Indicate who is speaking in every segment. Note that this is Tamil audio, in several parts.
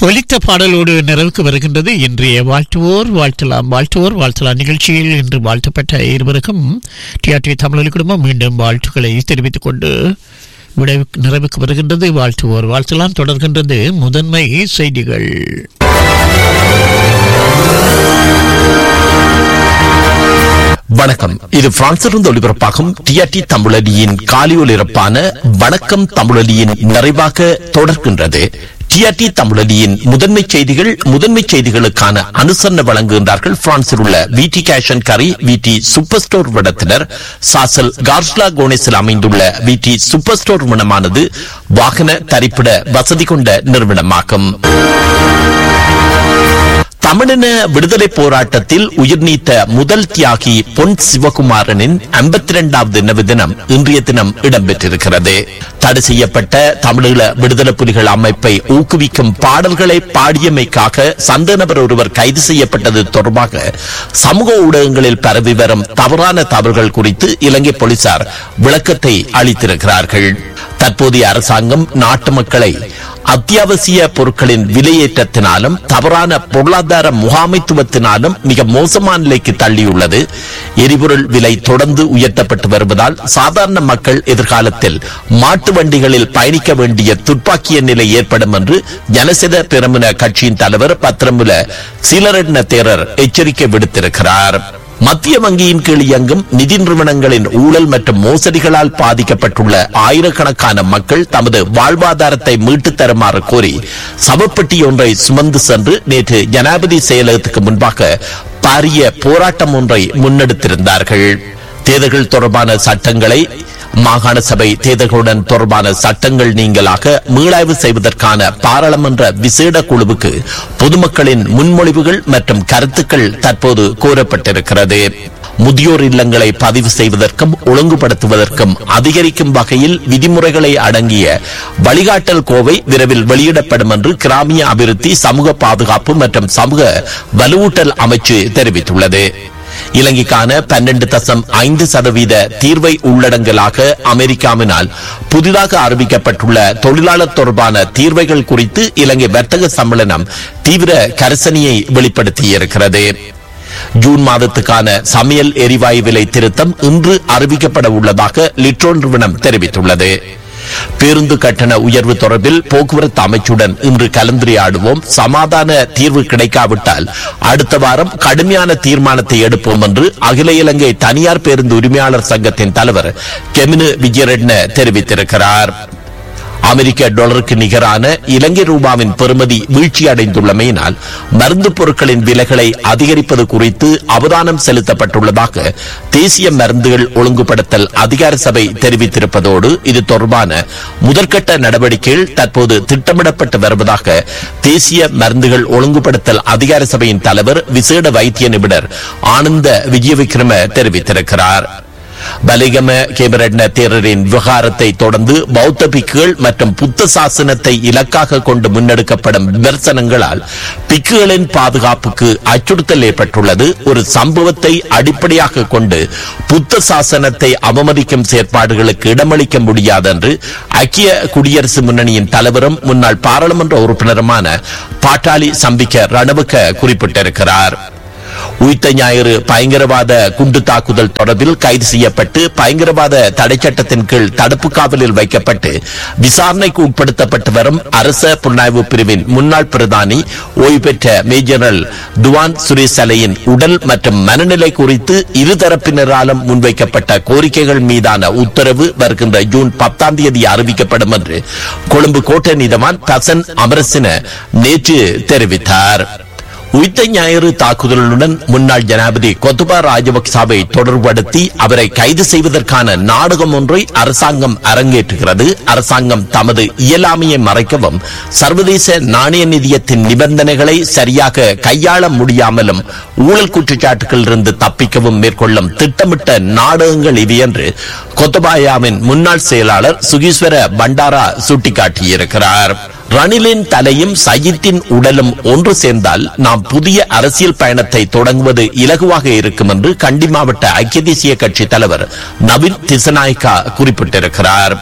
Speaker 1: ஒலித்த பாடலோடு நிறைவுக்கு வருகின்றது இன்றைய வாழ்த்துவோர் வாழ்த்தலாம் வாழ்த்துவோர் வாழ்த்தலாம் நிகழ்ச்சியில் இன்று வாழ்த்தப்பட்ட இருவருக்கும் டிஆர்டி தமிழொலி குடும்பம் மீண்டும் வாழ்த்துக்களை தெரிவித்துக் கொண்டு விடைவுக்கு நிறைவுக்கு வருகின்றது வாழ்த்துவோர் வாழ்த்தலாம் தொடர்கின்றது முதன்மை செய்திகள்
Speaker 2: வணக்கம் இது பிரான்சிலிருந்து ஒளிபரப்பாகும் டிஆர்டி தமிழலியின் காலி ஒலிபரப்பான வணக்கம் தமிழலியின் நிறைவாக தொடர்கின்றது டிஆர்டி தமிழலியின் முதன்மை செய்திகள் முதன்மை செய்திகளுக்கான அனுசரணை வழங்குகின்றார்கள் பிரான்சில் உள்ள விடி கேஷன் கரி விடி சூப்பர் ஸ்டோர் விடத்தினர் சாசல் கார்ஸ்லா கோனேஸில் அமைந்துள்ள விடி சூப்பர் ஸ்டோர் வினமானது வாகன தரிப்பிட வசதி கொண்ட நிறுவனமாகும் தமிழின விடுதலை போராட்டத்தில் உயிர் நீத்த முதல் தியாகி பொன் சிவகுமாரனின் ஐம்பத்தி இரண்டாவது நினைவு தினம் இன்றைய தினம் இடம்பெற்றிருக்கிறது தடை செய்யப்பட்ட தமிழீழ விடுதலை புலிகள் அமைப்பை ஊக்குவிக்கும் பாடல்களை பாடியமைக்காக சந்த நபர் ஒருவர் கைது செய்யப்பட்டது தொடர்பாக சமூக ஊடகங்களில் பரவி வரும் தவறான தவறுகள் குறித்து இலங்கை போலீசார் விளக்கத்தை அளித்திருக்கிறார்கள் தற்போதைய அரசாங்கம் நாட்டு மக்களை அத்தியாவசிய பொருட்களின் விலையேற்றத்தினாலும் தவறான பொருளாதார முகாமைத்துவத்தினாலும் மிக மோசமான நிலைக்கு தள்ளியுள்ளது எரிபொருள் விலை தொடர்ந்து உயர்த்தப்பட்டு வருவதால் சாதாரண மக்கள் எதிர்காலத்தில் மாட்டு வண்டிகளில் பயணிக்க வேண்டிய துப்பாக்கிய நிலை ஏற்படும் என்று ஜனசித பெருமின கட்சியின் தலைவர் பத்திரமுல சீலரட்ன தேரர் எச்சரிக்கை விடுத்திருக்கிறார் மத்திய வங்கியின் கீழ் இயங்கும் நிதி நிறுவனங்களின் ஊழல் மற்றும் மோசடிகளால் பாதிக்கப்பட்டுள்ள ஆயிரக்கணக்கான மக்கள் தமது வாழ்வாதாரத்தை மீட்டுத் தருமாறு கோரி சவப்பெட்டி ஒன்றை சுமந்து சென்று நேற்று ஜனாதிபதி செயலகத்துக்கு முன்பாக பாரிய போராட்டம் ஒன்றை முன்னெடுத்திருந்தார்கள் தேர்தல்கள் தொடர்பான சட்டங்களை மாகாண சபை தேர்தல்களுடன் தொடர்பான சட்டங்கள் நீங்களாக மீளாய்வு செய்வதற்கான பாராளுமன்ற விசேட குழுவுக்கு பொதுமக்களின் முன்மொழிவுகள் மற்றும் கருத்துக்கள் தற்போது கோரப்பட்டிருக்கிறது முதியோர் இல்லங்களை பதிவு செய்வதற்கும் ஒழுங்குபடுத்துவதற்கும் அதிகரிக்கும் வகையில் விதிமுறைகளை அடங்கிய வழிகாட்டல் கோவை விரைவில் வெளியிடப்படும் என்று கிராமிய அபிவிருத்தி சமூக பாதுகாப்பு மற்றும் சமூக வலுவூட்டல் அமைச்சு தெரிவித்துள்ளது இலங்கைக்கான பன்னெண்டு தசம் ஐந்து சதவீத தீர்வை உள்ளடங்கலாக அமெரிக்காவினால் புதிதாக அறிவிக்கப்பட்டுள்ள தொழிலாளர் தொடர்பான தீர்வைகள் குறித்து இலங்கை வர்த்தக சம்மேளனம் தீவிர கரிசனையை வெளிப்படுத்தியிருக்கிறது ஜூன் மாதத்துக்கான சமையல் எரிவாயு விலை திருத்தம் இன்று அறிவிக்கப்பட உள்ளதாக லிட்ரோ நிறுவனம் தெரிவித்துள்ளது பேருந்து கட்டண உயர்வு தொடர்பில் போக்குவரத்து அமைச்சுடன் இன்று கலந்துரையாடுவோம் சமாதான தீர்வு கிடைக்காவிட்டால் அடுத்த வாரம் கடுமையான தீர்மானத்தை எடுப்போம் என்று அகில இலங்கை தனியார் பேருந்து உரிமையாளர் சங்கத்தின் தலைவர் கெமினு விஜயரட்ன தெரிவித்திருக்கிறார் அமெரிக்க டாலருக்கு நிகரான இலங்கை ரூபாவின் பெறுமதி வீழ்ச்சி அடைந்துள்ளமையினால் மருந்து பொருட்களின் விலைகளை அதிகரிப்பது குறித்து அவதானம் செலுத்தப்பட்டுள்ளதாக தேசிய மருந்துகள் ஒழுங்குபடுத்தல் அதிகார சபை தெரிவித்திருப்பதோடு இது தொடர்பான முதற்கட்ட நடவடிக்கைகள் தற்போது திட்டமிடப்பட்டு வருவதாக தேசிய மருந்துகள் ஒழுங்குபடுத்தல் அதிகார சபையின் தலைவர் விசேட வைத்திய நிபுணர் ஆனந்த விஜயவிக்ரம தெரிவித்திருக்கிறார் பலிகம கேமரட்ன தேரரின் விவகாரத்தை தொடர்ந்து பௌத்த பிக்குகள் மற்றும் புத்த சாசனத்தை இலக்காக கொண்டு முன்னெடுக்கப்படும் விமர்சனங்களால் பிக்குகளின் பாதுகாப்புக்கு அச்சுறுத்தல் ஏற்பட்டுள்ளது ஒரு சம்பவத்தை அடிப்படையாக கொண்டு புத்த சாசனத்தை அவமதிக்கும் செயற்பாடுகளுக்கு இடமளிக்க முடியாது என்று ஐக்கிய குடியரசு முன்னணியின் தலைவரும் முன்னாள் பாராளுமன்ற உறுப்பினருமான பாட்டாளி சம்பிக்க ரணவுக்க குறிப்பிட்டிருக்கிறார் உயிர்த்த ஞாயிறு பயங்கரவாத குண்டு தாக்குதல் தொடர்பில் கைது செய்யப்பட்டு பயங்கரவாத தடை சட்டத்தின் கீழ் தடுப்பு காவலில் வைக்கப்பட்டு விசாரணைக்கு உட்படுத்தப்பட்டு வரும் அரச புலனாய்வு பிரிவின் முன்னாள் பிரதானி ஓய்வு பெற்ற மேஜரல் துவான் சுரேஷ் அலையின் உடல் மற்றும் மனநிலை குறித்து இருதரப்பினராலும் முன்வைக்கப்பட்ட கோரிக்கைகள் மீதான உத்தரவு வருகின்ற ஜூன் பத்தாம் தேதி அறிவிக்கப்படும் என்று கொழும்பு கோட்டை நீதவான் பசன் அமரசின நேற்று தெரிவித்தார் உயிர்த்த ஞாயிறு தாக்குதலுடன் முன்னாள் ஜனாதிபதி கொத்துபா ராஜபக்சாவை தொடர்படுத்தி அவரை கைது செய்வதற்கான நாடகம் ஒன்றை அரசாங்கம் அரங்கேற்றுகிறது அரசாங்கம் தமது இயலாமையை மறைக்கவும் சர்வதேச நாணய நிதியத்தின் நிபந்தனைகளை சரியாக கையாள முடியாமலும் ஊழல் குற்றச்சாட்டுகளிலிருந்து தப்பிக்கவும் மேற்கொள்ளும் திட்டமிட்ட நாடகங்கள் இவை என்று கொத்தபாயாவின் முன்னாள் செயலாளர் சுகீஸ்வர பண்டாரா சுட்டிக்காட்டியிருக்கிறார் ரணிலின் தலையும் சயித்தின் உடலும் ஒன்று சேர்ந்தால் நாம் புதிய அரசியல் பயணத்தை தொடங்குவது இலகுவாக இருக்கும் என்று கண்டி மாவட்ட ஐக்கிய தேசிய கட்சி தலைவர் நவீன் திசநாயக்கா குறிப்பிட்டிருக்கிறார்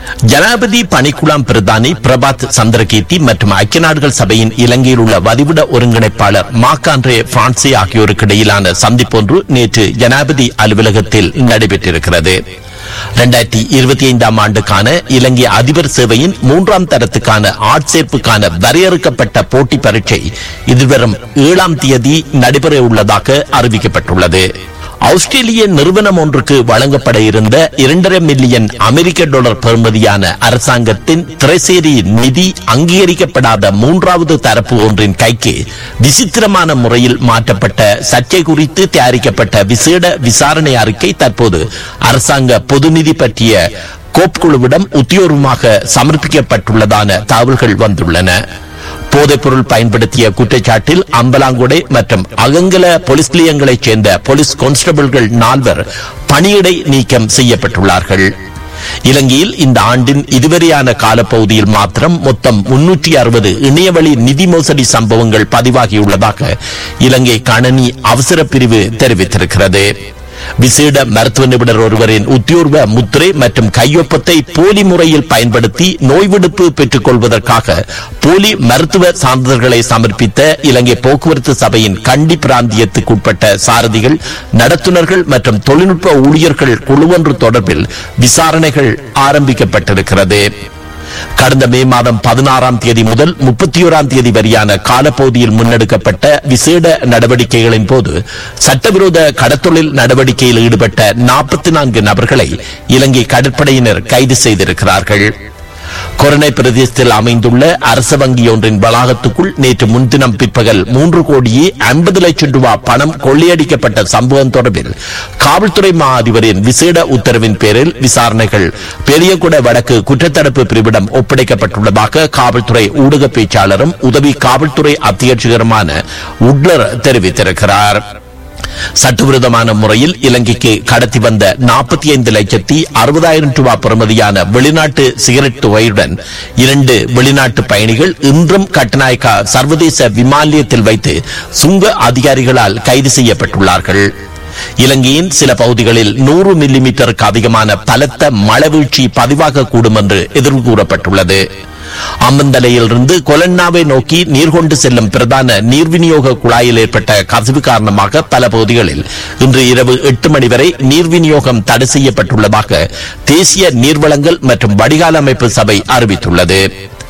Speaker 2: ஜனாதிபதி பணிக்குழாம் பிரதானி பிரபாத் சந்திரகீர்த்தி மற்றும் ஐக்கிய நாடுகள் சபையின் இலங்கையில் உள்ள வதிவிட ஒருங்கிணைப்பாளர் மார்க்காண்ட்ரே பிரான்சே ஆகியோருக்கு இடையிலான சந்திப்பொன்று நேற்று ஜனாதிபதி அலுவலகத்தில் நடைபெற்றிருக்கிறது இரண்டாயிரத்தி இருபத்தி ஐந்தாம் ஆண்டுக்கான இலங்கை அதிபர் சேவையின் மூன்றாம் தரத்துக்கான ஆட்சேர்ப்புக்கான வரையறுக்கப்பட்ட போட்டி பரீட்சை எதிர்வரும் ஏழாம் தேதி நடைபெற உள்ளதாக அறிவிக்கப்பட்டுள்ளது ஆஸ்திரேலிய நிறுவனம் ஒன்றுக்கு வழங்கப்பட இருந்த இரண்டரை மில்லியன் அமெரிக்க டாலர் பெறுமதியான அரசாங்கத்தின் திரைசேரி நிதி அங்கீகரிக்கப்படாத மூன்றாவது தரப்பு ஒன்றின் கைக்கு விசித்திரமான முறையில் மாற்றப்பட்ட சர்ச்சை குறித்து தயாரிக்கப்பட்ட விசேட விசாரணை அறிக்கை தற்போது அரசாங்க பொதுநிதி பற்றிய கோப் குழுவிடம் உத்தியோகமாக சமர்ப்பிக்கப்பட்டுள்ளதான தகவல்கள் வந்துள்ளன போதைப்பொருள் பயன்படுத்திய குற்றச்சாட்டில் அம்பலாங்குடை மற்றும் அகங்கல போலீஸ் நிலையங்களைச் சேர்ந்த போலீஸ் கான்ஸ்டபிள்கள் நால்வர் பணியிடை நீக்கம் செய்யப்பட்டுள்ளார்கள் இலங்கையில் இந்த ஆண்டின் இதுவரையான காலப்பகுதியில் மாத்திரம் மொத்தம் முன்னூற்றி அறுபது இணையவழி நிதி மோசடி சம்பவங்கள் பதிவாகியுள்ளதாக இலங்கை கணனி அவசர பிரிவு தெரிவித்திருக்கிறது விசேட மருத்துவ நிபுணர் ஒருவரின் உத்தியோர்வ முத்திரை மற்றும் கையொப்பத்தை போலி முறையில் பயன்படுத்தி நோய் விடுப்பு பெற்றுக் கொள்வதற்காக போலி மருத்துவ சான்றிதழ்களை சமர்ப்பித்த இலங்கை போக்குவரத்து சபையின் கண்டி பிராந்தியத்துக்குட்பட்ட சாரதிகள் நடத்துனர்கள் மற்றும் தொழில்நுட்ப ஊழியர்கள் குழுவொன்று தொடர்பில் விசாரணைகள் ஆரம்பிக்கப்பட்டிருக்கிறது கடந்த மே மாதம் பதினாறாம் தேதி முதல் முப்பத்தி ஓராம் தேதி வரையான காலப்பகுதியில் முன்னெடுக்கப்பட்ட விசேட நடவடிக்கைகளின் போது சட்டவிரோத கடத்தொழில் நடவடிக்கையில் ஈடுபட்ட நாற்பத்தி நான்கு நபர்களை இலங்கை கடற்படையினர் கைது செய்திருக்கிறார்கள் கொரோனை பிரதேசத்தில் அமைந்துள்ள அரச வங்கி ஒன்றின் வளாகத்துக்குள் நேற்று முன்தினம் பிற்பகல் மூன்று கோடியே ஐம்பது லட்சம் ரூபாய் பணம் கொள்ளையடிக்கப்பட்ட சம்பவம் தொடர்பில் காவல்துறை மா அதிபரின் விசேட உத்தரவின் பேரில் விசாரணைகள் பெரியகுட வடக்கு குற்றத்தடுப்பு பிரிவிடம் ஒப்படைக்கப்பட்டுள்ளதாக காவல்துறை ஊடக பேச்சாளரும் உதவி காவல்துறை அத்தியட்சகருமான உட்லர் தெரிவித்திருக்கிறார் சட்டவிரோதமான முறையில் இலங்கைக்கு கடத்தி வந்த நாற்பத்தி ஐந்து லட்சத்தி அறுபதாயிரம் ரூபாய் பெறுமதியான வெளிநாட்டு சிகரெட் துவையுடன் இரண்டு வெளிநாட்டு பயணிகள் இன்றும் கட்டநாயக்கா சர்வதேச விமான நிலையத்தில் வைத்து சுங்க அதிகாரிகளால் கைது செய்யப்பட்டுள்ளார்கள் இலங்கையின் சில பகுதிகளில் நூறு மில்லி மீட்டருக்கு அதிகமான பலத்த மழை பதிவாகக்கூடும் என்று எதிர்வு கூறப்பட்டுள்ளது அம்மந்தலையிலிருந்து கொலன்னாவை நோக்கி நீர் கொண்டு செல்லும் பிரதான நீர் விநியோக குழாயில் ஏற்பட்ட கசிவு காரணமாக பல பகுதிகளில் இன்று இரவு எட்டு மணி வரை நீர் விநியோகம் தடை செய்யப்பட்டுள்ளதாக தேசிய நீர்வளங்கள் மற்றும் வடிகால் அமைப்பு சபை அறிவித்துள்ளது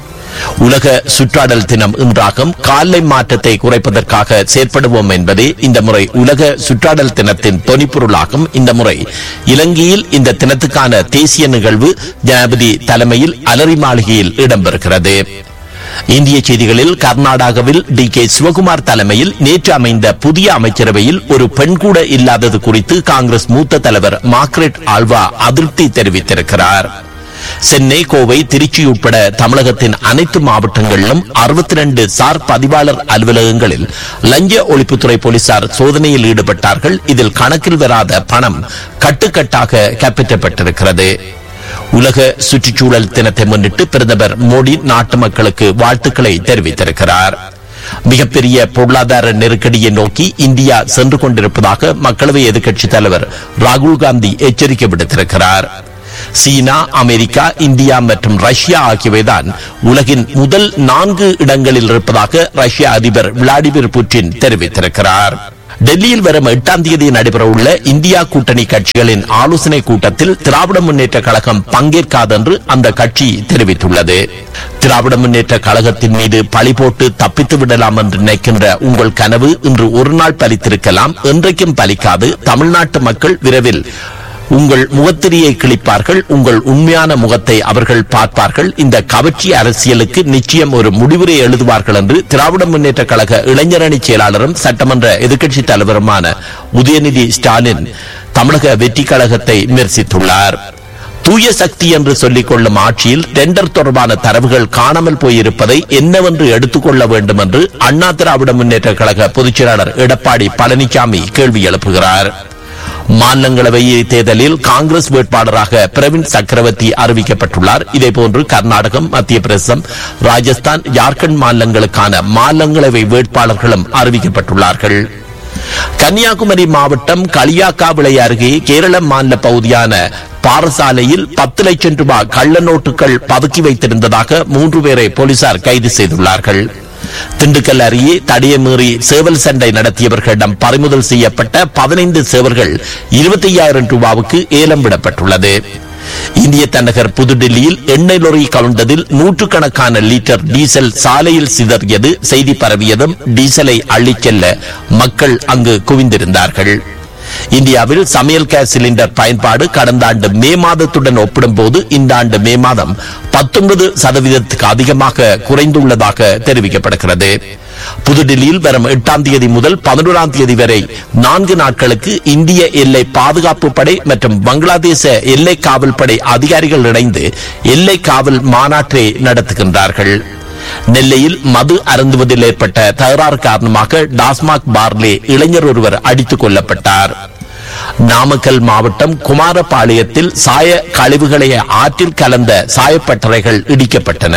Speaker 2: உலக சுற்றாடல் தினம் இன்றாகும் காலை மாற்றத்தை குறைப்பதற்காக செயற்படுவோம் என்பதே இந்த முறை உலக சுற்றாடல் தினத்தின் தொனிப்பொருளாகும் இந்த முறை இலங்கையில் இந்த தினத்துக்கான தேசிய நிகழ்வு ஜனாதிபதி தலைமையில் அலரி மாளிகையில் இடம்பெறுகிறது இந்திய செய்திகளில் கர்நாடகாவில் டி கே சிவகுமார் தலைமையில் நேற்று அமைந்த புதிய அமைச்சரவையில் ஒரு பெண் கூட இல்லாதது குறித்து காங்கிரஸ் மூத்த தலைவர் மார்க்ரெட் ஆல்வா அதிருப்தி தெரிவித்திருக்கிறார் சென்னை கோவை திருச்சி உட்பட தமிழகத்தின் அனைத்து மாவட்டங்களிலும் அறுபத்தி ரெண்டு சார் பதிவாளர் அலுவலகங்களில் லஞ்ச ஒழிப்புத்துறை போலீசார் சோதனையில் ஈடுபட்டார்கள் இதில் கணக்கில் வராத பணம் கட்டுக்கட்டாக கைப்பற்றப்பட்டிருக்கிறது உலக சுற்றுச்சூழல் தினத்தை முன்னிட்டு பிரதமர் மோடி நாட்டு மக்களுக்கு வாழ்த்துக்களை தெரிவித்திருக்கிறார் மிகப்பெரிய பொருளாதார நெருக்கடியை நோக்கி இந்தியா சென்று கொண்டிருப்பதாக மக்களவை எதிர்க்கட்சித் தலைவர் ராகுல் காந்தி எச்சரிக்கை விடுத்திருக்கிறார் சீனா அமெரிக்கா இந்தியா மற்றும் ரஷ்யா ஆகியவைதான் உலகின் முதல் நான்கு இடங்களில் இருப்பதாக ரஷ்ய அதிபர் விளாடிமிர் புட்டின் தெரிவித்திருக்கிறார் டெல்லியில் வரும் எட்டாம் தேதி நடைபெறவுள்ள இந்தியா கூட்டணி கட்சிகளின் ஆலோசனை கூட்டத்தில் திராவிட முன்னேற்ற கழகம் பங்கேற்காதென்று அந்த கட்சி தெரிவித்துள்ளது திராவிட முன்னேற்ற கழகத்தின் மீது பழி போட்டு தப்பித்து விடலாம் என்று நினைக்கின்ற உங்கள் கனவு இன்று ஒரு நாள் பலித்திருக்கலாம் என்றைக்கும் பலிக்காது தமிழ்நாட்டு மக்கள் விரைவில் உங்கள் முகத்திரியை கிழிப்பார்கள் உங்கள் உண்மையான முகத்தை அவர்கள் பார்ப்பார்கள் இந்த கவர்ச்சி அரசியலுக்கு நிச்சயம் ஒரு முடிவுரை எழுதுவார்கள் என்று திராவிட முன்னேற்ற கழக இளைஞரணி செயலாளரும் சட்டமன்ற எதிர்க்கட்சித் தலைவருமான உதயநிதி ஸ்டாலின் தமிழக வெற்றி கழகத்தை விமர்சித்துள்ளார் தூய சக்தி என்று சொல்லிக் கொள்ளும் ஆட்சியில் டெண்டர் தொடர்பான தரவுகள் காணாமல் போயிருப்பதை என்னவென்று எடுத்துக்கொள்ள வேண்டும் என்று அண்ணா திராவிட முன்னேற்ற கழக பொதுச் செயலாளர் எடப்பாடி பழனிசாமி கேள்வி எழுப்புகிறார் மாநிலங்களவை தேர்தலில் காங்கிரஸ் வேட்பாளராக பிரவீன் சக்கரவர்த்தி அறிவிக்கப்பட்டுள்ளார் இதேபோன்று கர்நாடகம் மத்திய பிரதேசம் ராஜஸ்தான் ஜார்க்கண்ட் மாநிலங்களுக்கான மாநிலங்களவை வேட்பாளர்களும் அறிவிக்கப்பட்டுள்ளார்கள் கன்னியாகுமரி மாவட்டம் களியாக்காவிளை அருகே கேரள மாநில பகுதியான பாரசாலையில் பத்து லட்சம் ரூபாய் கள்ள நோட்டுகள் பதுக்கி வைத்திருந்ததாக மூன்று பேரை போலீசார் கைது செய்துள்ளார்கள் திண்டுக்கல் அருகே தடியமீறி சேவல் சண்டை நடத்தியவர்களிடம் பறிமுதல் செய்யப்பட்ட பதினைந்து சேவல்கள் இருபத்தி ஐயாயிரம் ரூபாவுக்கு ஏலம் விடப்பட்டுள்ளது இந்திய தலைநகர் புதுடில்லியில் எண்ணெய் லொரி கவிழ்ந்ததில் நூற்றுக்கணக்கான லிட்டர் டீசல் சாலையில் சிதறியது செய்தி பரவியதும் டீசலை அள்ளிச் செல்ல மக்கள் அங்கு குவிந்திருந்தார்கள் இந்தியாவில் சமையல் கேஸ் சிலிண்டர் பயன்பாடு கடந்த ஆண்டு மே மாதத்துடன் ஒப்பிடும்போது இந்த ஆண்டு மே மாதம் பத்தொன்பது சதவீதத்துக்கு அதிகமாக குறைந்துள்ளதாக தெரிவிக்கப்படுகிறது புதுடில்லியில் வரும் எட்டாம் தேதி முதல் பதினோராம் தேதி வரை நான்கு நாட்களுக்கு இந்திய எல்லை பாதுகாப்பு படை மற்றும் பங்களாதேச எல்லை காவல் படை அதிகாரிகள் இணைந்து எல்லை காவல் மாநாட்டை நடத்துகின்றார்கள் நெல்லையில் மது அருந்துவதில் ஏற்பட்ட தகராறு காரணமாக டாஸ்மாக் பார்லே இளைஞர் ஒருவர் அடித்துக் கொல்லப்பட்டார் நாமக்கல் மாவட்டம் குமாரபாளையத்தில் சாய கழிவுகளை ஆற்றில் கலந்த சாயப்பட்டறைகள் இடிக்கப்பட்டன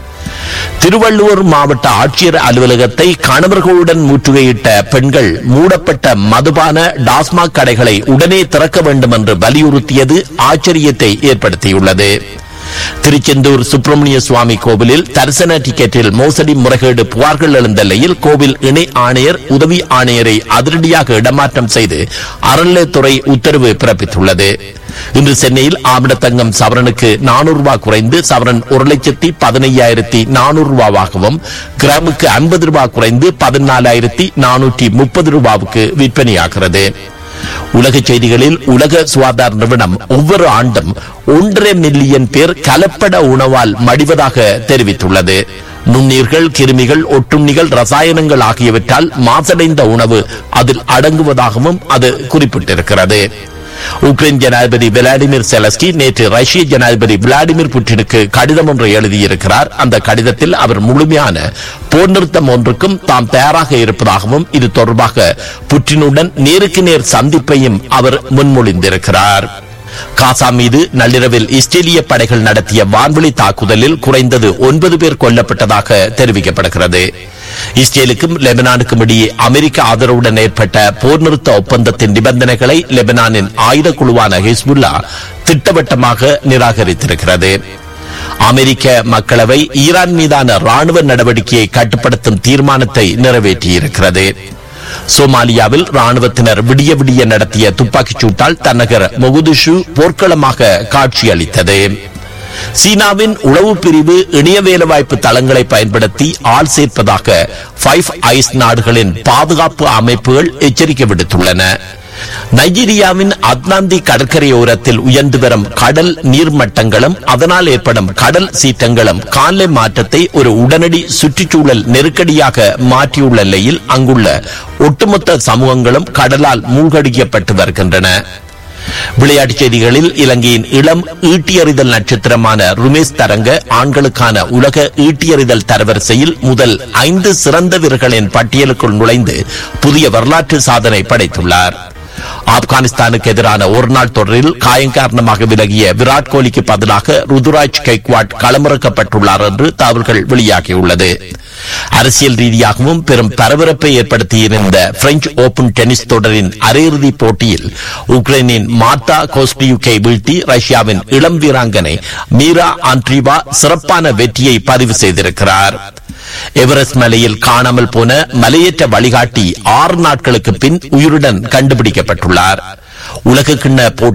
Speaker 2: திருவள்ளூர் மாவட்ட ஆட்சியர் அலுவலகத்தை கணவர்களுடன் முற்றுகையிட்ட பெண்கள் மூடப்பட்ட மதுபான டாஸ்மாக் கடைகளை உடனே திறக்க வேண்டும் என்று வலியுறுத்தியது ஆச்சரியத்தை ஏற்படுத்தியுள்ளது திருச்செந்தூர் சுப்பிரமணிய சுவாமி கோவிலில் தரிசன டிக்கெட்டில் மோசடி முறைகேடு புகார்கள் எழுந்த நிலையில் கோவில் இணை ஆணையர் உதவி ஆணையரை அதிரடியாக இடமாற்றம் செய்து அறநிலையத்துறை உத்தரவு பிறப்பித்துள்ளது இன்று சென்னையில் ஆமிடத்தங்கம் சவரனுக்கு நானூறு ரூபாய் குறைந்து சவரன் ஒரு லட்சத்தி பதினையாயிரத்தி நானூறு ரூபாவாகவும் கிராமுக்கு ஐம்பது ரூபாய் குறைந்து பதினாலாயிரத்தி நானூற்றி முப்பது ரூபாவுக்கு விற்பனையாகிறது உலக செய்திகளில் உலக சுகாதார நிறுவனம் ஒவ்வொரு ஆண்டும் ஒன்றரை மில்லியன் பேர் கலப்பட உணவால் மடிவதாக தெரிவித்துள்ளது நுண்ணீர்கள் கிருமிகள் ஒட்டுண்ணிகள் ரசாயனங்கள் ஆகியவற்றால் மாசடைந்த உணவு அதில் அடங்குவதாகவும் அது குறிப்பிட்டிருக்கிறது உக்ரைன் ஜனாதிபதி விளாடிமிர் செலஸ்கி நேற்று ரஷ்ய ஜனாதிபதி விளாடிமிர் புட்டினுக்கு கடிதம் ஒன்றை எழுதியிருக்கிறார் அந்த கடிதத்தில் அவர் முழுமையான போர் நிறுத்தம் ஒன்றுக்கும் தாம் தயாராக இருப்பதாகவும் இது தொடர்பாக புட்டினுடன் நேருக்கு நேர் சந்திப்பையும் அவர் முன்மொழிந்திருக்கிறார் காசா மீது நள்ளிரவில் இஸ்ரேலிய படைகள் நடத்திய வான்வெளி தாக்குதலில் குறைந்தது ஒன்பது பேர் கொல்லப்பட்டதாக தெரிவிக்கப்படுகிறது இஸ்ரேலுக்கும் லெபனானுக்கும் இடையே அமெரிக்க ஆதரவுடன் ஏற்பட்ட போர் நிறுத்த ஒப்பந்தத்தின் நிபந்தனைகளை லெபனானின் ஆயுத குழுவான ஹிஸ்புல்லா திட்டவட்டமாக நிராகரித்திருக்கிறது அமெரிக்க மக்களவை ஈரான் மீதான ராணுவ நடவடிக்கையை கட்டுப்படுத்தும் தீர்மானத்தை நிறைவேற்றியிருக்கிறது சோமாலியாவில் ராணுவத்தினர் விடிய விடிய நடத்திய துப்பாக்கிச் சூட்டால் தன்னகர் மொகுதிஷு போர்க்களமாக காட்சியளித்தது சீனாவின் உளவு பிரிவு இணைய வேலைவாய்ப்பு தளங்களை பயன்படுத்தி ஆள் சேர்ப்பதாக ஃபைவ் ஐஸ் நாடுகளின் பாதுகாப்பு அமைப்புகள் எச்சரிக்கை விடுத்துள்ளன நைஜீரியாவின் அத்லாந்தி கடற்கரையோரத்தில் உயர்ந்து வரும் கடல் நீர்மட்டங்களும் அதனால் ஏற்படும் கடல் சீற்றங்களும் காலை மாற்றத்தை ஒரு உடனடி சுற்றுச்சூழல் நெருக்கடியாக மாற்றியுள்ள நிலையில் அங்குள்ள ஒட்டுமொத்த சமூகங்களும் கடலால் மூழ்கடிக்கப்பட்டு வருகின்றன விளையாட்டுச் செய்திகளில் இலங்கையின் இளம் ஈட்டியறிதல் நட்சத்திரமான ருமேஷ் தரங்க ஆண்களுக்கான உலக ஈட்டியறிதல் தரவரிசையில் முதல் ஐந்து சிறந்த வீரர்களின் பட்டியலுக்குள் நுழைந்து புதிய வரலாற்று சாதனை படைத்துள்ளார் ஆப்கானிஸ்தானுக்கு எதிரான ஒருநாள் தொடரில் காயம் காரணமாக விலகிய விராட் கோலிக்கு பதிலாக ருதுராஜ் கெக்வாட் களமிறக்கப்பட்டுள்ளார் என்று தகவல்கள் வெளியாகியுள்ளது அரசியல் ரீதியாகவும் பெரும் பரபரப்பை ஏற்படுத்தியிருந்த பிரெஞ்சு ஓபன் டென்னிஸ் தொடரின் அரையிறுதிப் போட்டியில் உக்ரைனின் மார்த்தா கோஸ்டியுக்கை வீழ்த்தி ரஷ்யாவின் இளம் வீராங்கனை மீரா ஆண்ட்ரீவா சிறப்பான வெற்றியை பதிவு செய்திருக்கிறார் எவரெஸ்ட் மலையில் காணாமல் போன மலையேற்ற வழிகாட்டி ஆறு நாட்களுக்கு பின் உயிருடன் கண்டுபிடிக்கப்பட்டுள்ளார் உலக கிண்ண போட்டி